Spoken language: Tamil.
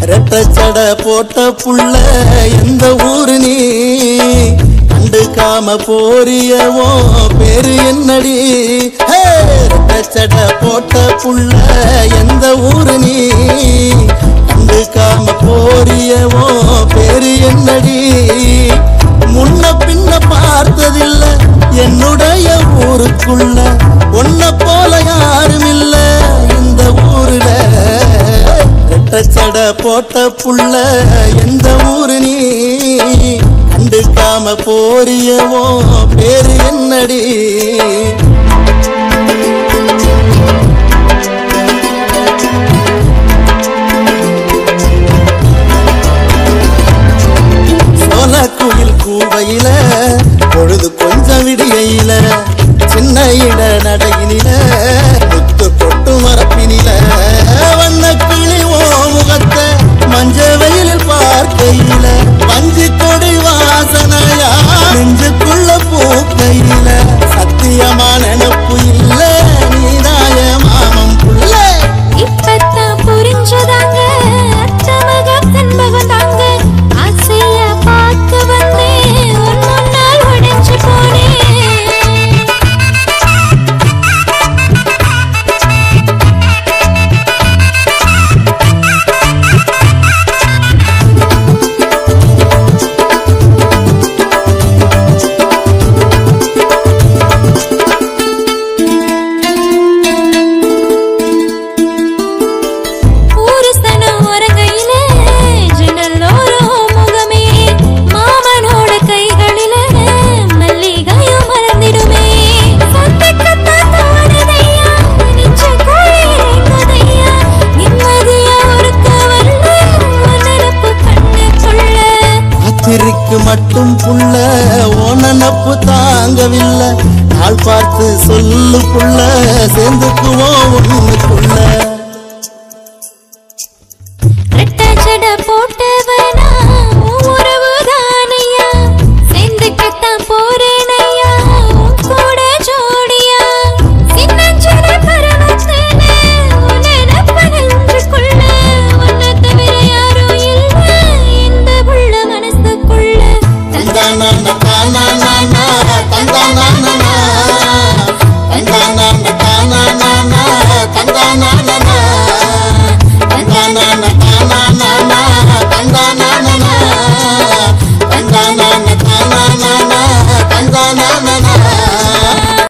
ரெட்டச்சட போட்ட புள்ள எந்த ஊரு நீ கண்டுக்காம போறியவோ பேரு என்னடி ஹே! ரெட்டச்சட போட்ட புள்ள எந்த ஊரு நீ கண்டுக்காம போறியவோ பேரு என்னடி முன்ன பின்ன பார்த்ததில்ல என்னுடைய ஊருக்குள்ள உன்ன போல யாரும் இல்ல இந்த ஊருல ரெட்டச்சட போட்ட புள்ள எந்த ஊரு நீ கண்டுக்காம போறியவோ பேரு என்னடி சோல குயில் கூவையில பொழுது கொஞ்சம் விடியையில சின்ன இட நடையினில முத்து கொட்டு மரப்பினில வண்ண கிளி ஓ முகத்தை மஞ்ச வெயிலில் பார்க்கையில பஞ்சு கொடி வாசனையா நெஞ்சுக்குள்ள பூக்கையில சத்தியமா நினப்பு இல்ல நீதாய மாமம் புள்ள இப்பத்தான் புரிஞ்சதாங்க அத்தமக கண்மகன் தாங்க ஆசைய பார்க்க வந்தேன் உன் முன்னால் உடைஞ்சு போனேன் ஊரு ஸ்தனம் உறங்கையில ஜன்னலோரம் முகமே மாமனோட கைகளில மல்லிகையும் மறந்திடுமே சொந்தக்கத்தான் தோணுதையா நெஞ்சுக்குள்ளே இறங்குதையா நிம்மதியா ஒருக்க வந்து உன் நினப்பு கண்ணுக்குள்ள காத்திருக்கு மட்டும் புள்ள ஓனப்பு தாங்கவில்லை நாள் பார்த்து சொல்லு புள்ள சேர்ந்துக்குவோம் ஒண்ணுக்குள்ள